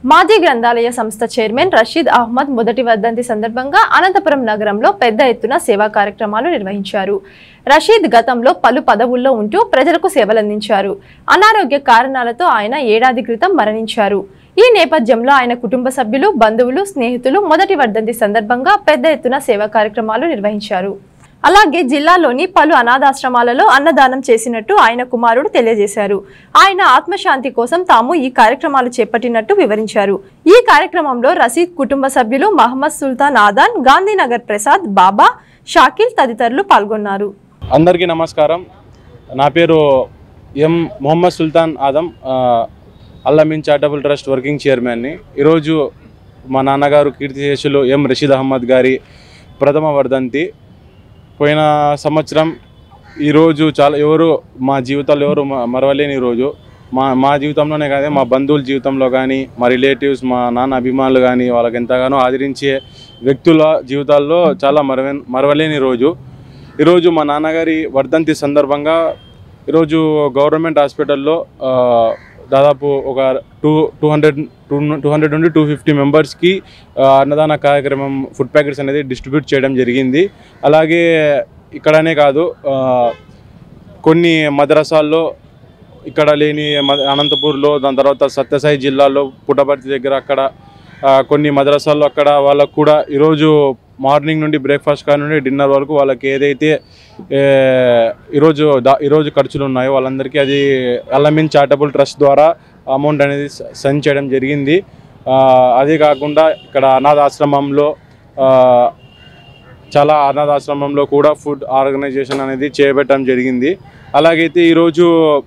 మాజీ గ్రంథాలయ సంస్థ చైర్మన్ రషీద్ అహ్మద్ మొదటి వర్ధంతి సందర్భంగా అనంతపురం నగరంలో పెద్ద ఎత్తున సేవా కార్యక్రమాలు నిర్వహించారు రషీద్ గతంలో పలు పదవుల్లో ఉంటూ ప్రజలకు సేవలందించారు అనారోగ్య కారణాలతో ఆయన ఏడాది క్రితం మరణించారు ఈ నేపథ్యంలో ఆయన కుటుంబ సభ్యులు బంధువులు స్నేహితులు మొదటి వర్ధంతి సందర్భంగా పెద్ద ఎత్తున సేవా కార్యక్రమాలు నిర్వహించారు అలాగే జిల్లాలోని పలు అనాథాశ్రమాలలో అన్నదానం చేసినట్టు ఆయన కుమారుడు తెలియజేశారు ఆయన ఆత్మశాంతి కోసం తాము ఈ కార్యక్రమాలు చేపట్టినట్టు వివరించారు ఈ కార్యక్రమంలో రసీద్ కుటుంబ సభ్యులు మహమ్మద్ సుల్తాన్ ఆదాన్ గాంధీనగర్ ప్రసాద్ బాబా షాకిల్ తదితరులు పాల్గొన్నారు అందరికీ నమస్కారం నా పేరు ఎం మొహమ్మద్ సుల్తాన్ ఆదం ఆ, అల్లమిన్ చారిటబుల్ ట్రస్ట్ వర్కింగ్ చైర్మన్ని ఈరోజు మా నాన్నగారు కీర్తిశేషులు ఎం రషీద్ అహ్మద్ గారి ప్రథమ వర్ధంతి పోయిన సంవత్సరం ఈరోజు చాలా ఎవరు మా జీవితాల్లో ఎవరు మ- మరవలేని రోజు మా మా జీవితంలోనే కాదు మా బంధువుల జీవితంలో కానీ మా రిలేటివ్స్ మా నాన్న అభిమానులు కానీ వాళ్ళకి ఎంతగానో ఆదరించే వ్యక్తుల జీవితాల్లో చాలా మరవ మరవలేని రోజు ఈరోజు మా నాన్నగారి వర్ధంతి సందర్భంగా ఈరోజు గవర్నమెంట్ హాస్పిటల్లో ఆ, దాదాపు ఒక two two hundred two two hundred నుండి టూ ఫిఫ్టీ మెంబర్స్కి అన్నదాన కార్యక్రమం ఫుడ్ ప్యాకెట్స్ అనేది డిస్ట్రిబ్యూట్ చేయడం జరిగింది అలాగే ఇక్కడనే కాదు ఆ, కొన్ని మద్రసాల్లో ఇక్కడ లేని మ- అనంతపూర్లో దాని తర్వాత సత్యసాయి జిల్లాలో పుట్టపర్తి దగ్గర అక్కడ ఆ, కొన్ని మద్రసాల్లో అక్కడ వాళ్ళకు కూడా ఈరోజు మార్నింగ్ నుండి బ్రేక్ఫాస్ట్ కాడ నుండి డిన్నర్ వరకు వాళ్ళకి ఏదైతే ఏ, ఈరోజు దా ఈరోజు ఖర్చులు ఉన్నాయో వాళ్ళందరికీ అది అల్లమిన్ చారిటబుల్ ట్రస్ట్ ద్వారా అమౌంట్ అనేది స- సెండ్ చేయడం జరిగింది ఆ, అదే కాకుండా ఇక్కడ అనాథాశ్రమంలో ఆ, చాలా అనాథాశ్రమంలో కూడా ఫుడ్ ఆర్గనైజేషన్ అనేది చేపట్టడం జరిగింది అలాగైతే ఈరోజు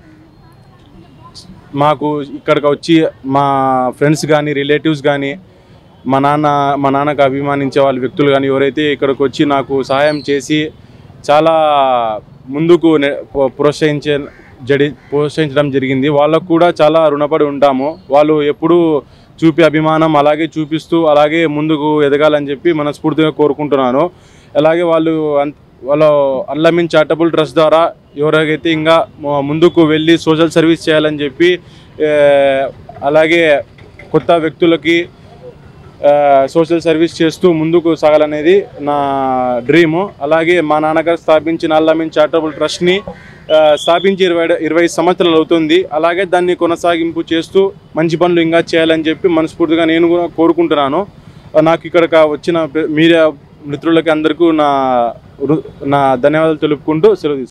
మాకు ఇక్కడికి వచ్చి మా ఫ్రెండ్స్ కానీ రిలేటివ్స్ కానీ మా నాన్న మా నాన్నకు అభిమానించే వాళ్ళ వ్యక్తులు కానీ ఎవరైతే ఇక్కడికి వచ్చి నాకు సహాయం చేసి చాలా ముందుకు నె- ప్రో- ప్రోత్సహించే జడి ప్రోత్సహించడం జరిగింది వాళ్ళకు కూడా చాలా రుణపడి ఉంటాము వాళ్ళు ఎప్పుడూ చూపే అభిమానం అలాగే చూపిస్తూ అలాగే ముందుకు ఎదగాలని చెప్పి మనస్ఫూర్తిగా కోరుకుంటున్నాను అలాగే వాళ్ళు అన్- వాళ్ళ అల్లమిన్ చారిటబుల్ ట్రస్ట్ ద్వారా ఎవరికైతే ఇంకా ము- ముందుకు వెళ్ళి సోషల్ సర్వీస్ చేయాలని చెప్పి ఏ, అలాగే కొత్త వ్యక్తులకి ఆ, సోషల్ సర్వీస్ చేస్తూ ముందుకు సాగాలనేది నా డ్రీము అలాగే మా నాన్నగారు స్థాపించిన అల్లమిన్ చారిటబుల్ ట్రస్ట్ని ఆ, స్థాపించి ఇరవై ఇరవై సంవత్సరాలు అవుతుంది అలాగే దాన్ని కొనసాగింపు చేస్తూ మంచి పనులు ఇంకా చేయాలని చెప్పి మనస్ఫూర్తిగా నేను కూడా కోరుకుంటున్నాను ఆ, నాకు ఇక్కడ వచ్చిన ప్ర- మీడియా మిత్రులకి అందరికీ నా రు- నా ధన్యవాదాలు తెలుపుకుంటూ సెలవు తీసుకుంటాను